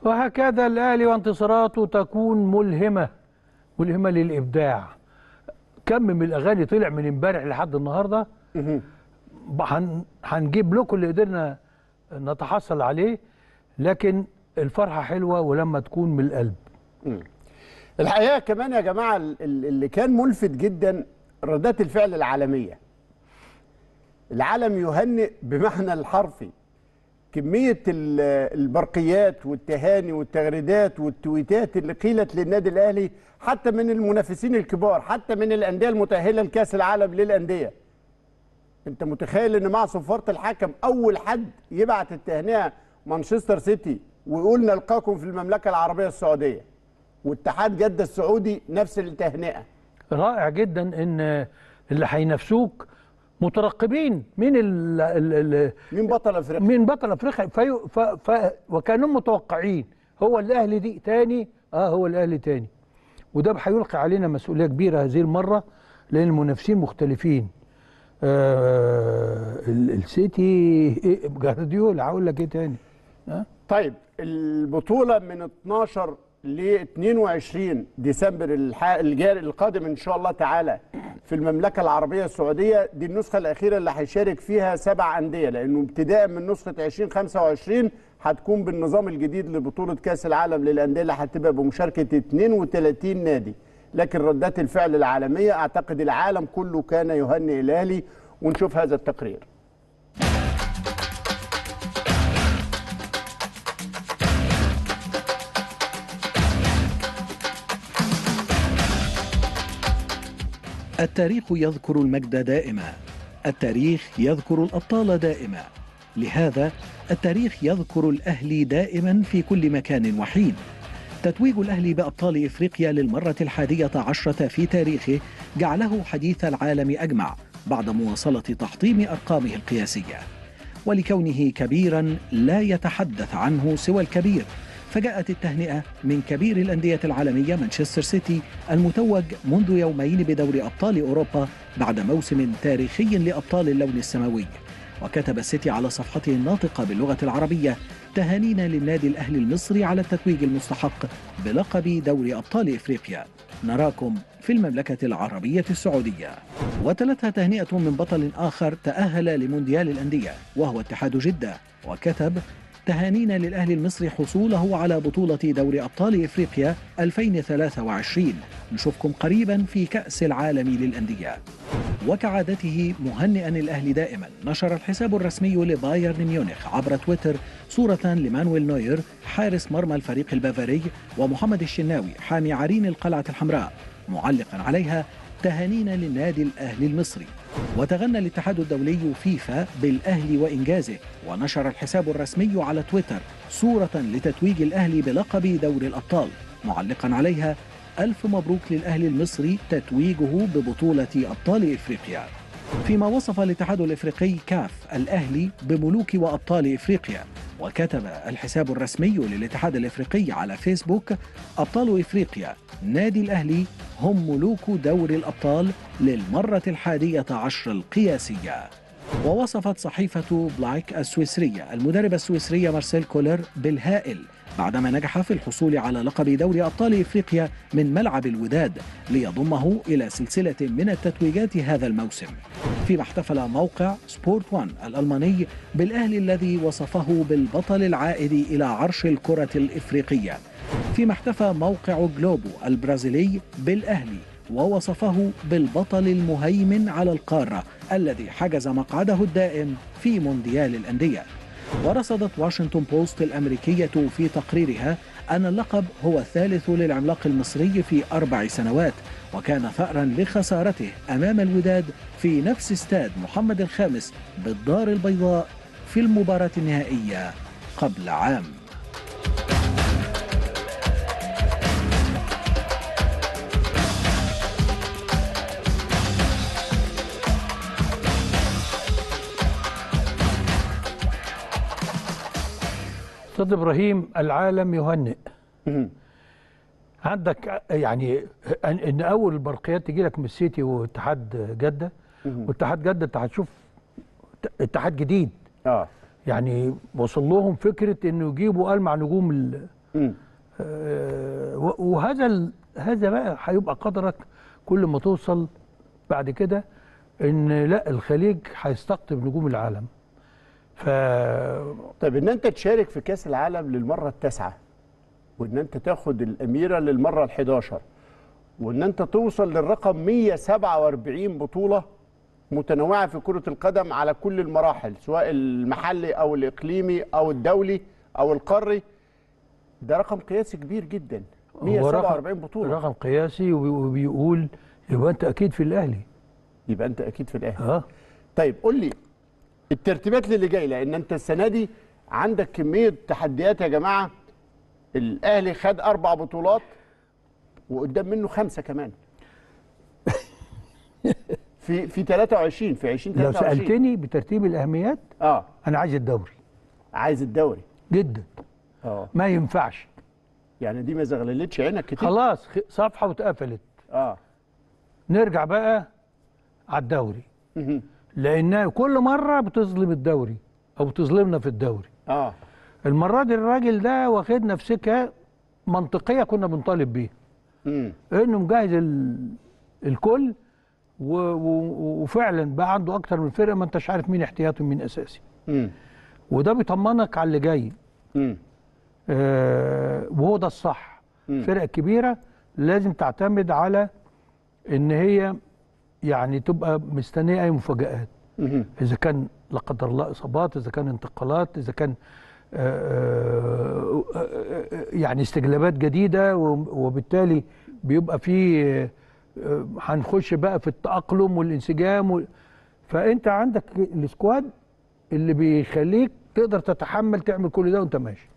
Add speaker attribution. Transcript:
Speaker 1: وهكذا الاهلي وانتصاراته تكون ملهمه ملهمه للابداع كم من الاغاني طلع من امبارح لحد النهارده هن- هنجيب لكم اللي قدرنا نتحصل عليه لكن الفرحه حلوه ولما تكون من القلب
Speaker 2: الحقيقه كمان يا جماعه ال- ال- اللي كان ملفت جدا ردات الفعل العالميه العالم يهنئ بمعنى الحرفي كميه ال- البرقيات والتهاني والتغريدات والتويتات اللي قيلت للنادي الاهلي حتى من المنافسين الكبار حتى من الانديه المتاهله لكاس العالم للانديه انت متخيل ان مع صفاره الحكم اول حد يبعت التهنئه مانشستر سيتي ويقول نلقاكم في المملكه العربيه السعوديه واتحاد جده السعودي نفس التهنئه
Speaker 1: رائع جدا ان اللي هينافسوك مترقبين مين ال ال ال
Speaker 2: مين بطل افريقيا
Speaker 1: مين بطل افريقيا في ف ف وكانوا متوقعين هو الاهلي دي تاني اه هو الاهلي تاني وده هيلقي علينا مسؤوليه كبيره هذه المره لان المنافسين مختلفين آه ال- السيتي إيه جارديولا هقول لك ايه تاني آه؟
Speaker 2: طيب البطوله من 12 ل 22 ديسمبر الح- الجاري القادم ان شاء الله تعالى في المملكه العربيه السعوديه دي النسخه الاخيره اللي هيشارك فيها سبع انديه لانه ابتداء من نسخه 2025 هتكون بالنظام الجديد لبطوله كاس العالم للانديه اللي هتبقى بمشاركه 32 نادي لكن ردات الفعل العالميه اعتقد العالم كله كان يهنئ الاهلي ونشوف هذا التقرير
Speaker 3: التاريخ يذكر المجد دائما التاريخ يذكر الأبطال دائما لهذا التاريخ يذكر الأهلي دائما في كل مكان وحين تتويج الأهلي بأبطال إفريقيا للمرة الحادية عشرة في تاريخه جعله حديث العالم أجمع بعد مواصلة تحطيم أرقامه القياسية ولكونه كبيرا لا يتحدث عنه سوى الكبير فجاءت التهنئة من كبير الأندية العالمية مانشستر سيتي المتوج منذ يومين بدوري أبطال أوروبا بعد موسم تاريخي لأبطال اللون السماوي وكتب السيتي على صفحته الناطقة باللغة العربية تهانينا للنادي الأهلي المصري على التتويج المستحق بلقب دوري أبطال إفريقيا نراكم في المملكة العربية السعودية وتلتها تهنئة من بطل آخر تأهل لمونديال الأندية وهو اتحاد جدة وكتب تهانينا للأهلي المصري حصوله على بطولة دوري أبطال إفريقيا 2023 نشوفكم قريبا في كأس العالم للأندية وكعادته مهنئا الأهلي دائما نشر الحساب الرسمي لبايرن ميونخ عبر تويتر صورة لمانويل نوير حارس مرمى الفريق البافاري ومحمد الشناوي حامي عرين القلعة الحمراء معلقا عليها تهانينا للنادي الأهلي المصري وتغنى الاتحاد الدولي فيفا بالأهلي وإنجازه ونشر الحساب الرسمي على تويتر صورة لتتويج الأهلي بلقب دوري الأبطال معلقا عليها ألف مبروك للأهلي المصري تتويجه ببطولة أبطال إفريقيا فيما وصف الاتحاد الافريقي كاف الاهلي بملوك وابطال افريقيا وكتب الحساب الرسمي للاتحاد الافريقي على فيسبوك ابطال افريقيا نادي الاهلي هم ملوك دوري الابطال للمره الحاديه عشر القياسيه ووصفت صحيفة بلايك السويسرية المدرب السويسري مارسيل كولر بالهائل بعدما نجح في الحصول على لقب دوري أبطال إفريقيا من ملعب الوداد ليضمه إلى سلسلة من التتويجات هذا الموسم فيما احتفل موقع سبورت وان الألماني بالأهلي الذي وصفه بالبطل العائد إلى عرش الكرة الإفريقية فيما احتفى موقع جلوبو البرازيلي بالأهلي ووصفه بالبطل المهيمن على القارة الذي حجز مقعده الدائم في مونديال الأندية ورصدت واشنطن بوست الأمريكية في تقريرها أن اللقب هو الثالث للعملاق المصري في أربع سنوات وكان ثأرا لخسارته أمام الوداد في نفس استاد محمد الخامس بالدار البيضاء في المباراة النهائية قبل عام
Speaker 1: استاذ ابراهيم العالم يهنئ عندك يعني ان إن اول البرقيات تجي لك من السيتي واتحاد جده واتحاد جده انت هتشوف اتحاد جديد
Speaker 2: اه
Speaker 1: يعني وصل لهم فكره انه يجيبوا المع نجوم ال-
Speaker 2: مم.
Speaker 1: آه، و- وهذا ال- هذا بقى هيبقى قدرك كل ما توصل بعد كده ان لا الخليج هيستقطب نجوم العالم ف
Speaker 2: طيب ان انت تشارك في كاس العالم للمره التاسعه وان انت تاخد الاميره للمره ال11 وان انت توصل للرقم 147 بطوله متنوعه في كره القدم على كل المراحل سواء المحلي او الاقليمي او الدولي او القاري ده رقم قياسي كبير جدا
Speaker 1: هو
Speaker 2: 147 بطوله
Speaker 1: رقم قياسي وبي- وبيقول يبقى انت اكيد في الاهلي
Speaker 2: يبقى انت اكيد في الاهلي
Speaker 1: اه
Speaker 2: طيب قول لي الترتيبات اللي جايه لان انت السنه دي عندك كميه تحديات يا جماعه الاهلي خد اربع بطولات وقدام منه خمسه كمان في في 23 في 20
Speaker 1: لو
Speaker 2: 23
Speaker 1: سالتني بترتيب الاهميات
Speaker 2: اه
Speaker 1: انا عايز الدوري
Speaker 2: عايز الدوري
Speaker 1: جدا
Speaker 2: اه
Speaker 1: ما ينفعش
Speaker 2: يعني دي ما زغللتش عينك كتير
Speaker 1: خلاص خ- صفحه واتقفلت
Speaker 2: اه
Speaker 1: نرجع بقى على الدوري
Speaker 2: مهم.
Speaker 1: لانها كل مره بتظلم الدوري او بتظلمنا في الدوري
Speaker 2: اه
Speaker 1: المره دي الراجل ده واخدنا في سكه منطقيه كنا بنطالب بيها
Speaker 2: امم
Speaker 1: انه مجهز ال... الكل و... و... وفعلا بقى عنده اكتر من فرقه ما انتش عارف مين احتياطي ومين اساسي
Speaker 2: امم
Speaker 1: وده بيطمنك على اللي جاي
Speaker 2: امم
Speaker 1: آه وهو ده الصح
Speaker 2: مم.
Speaker 1: الفرق الكبيره لازم تعتمد على ان هي يعني تبقى مستنيه اي مفاجآت
Speaker 2: مهم.
Speaker 1: اذا كان لا قدر الله اصابات اذا كان انتقالات اذا كان آه، آه، آه، يعني استجلابات جديده وب- وبالتالي بيبقى في آه، آه، هنخش بقى في التاقلم والانسجام وال- فانت عندك السكواد اللي بيخليك تقدر تتحمل تعمل كل ده وانت ماشي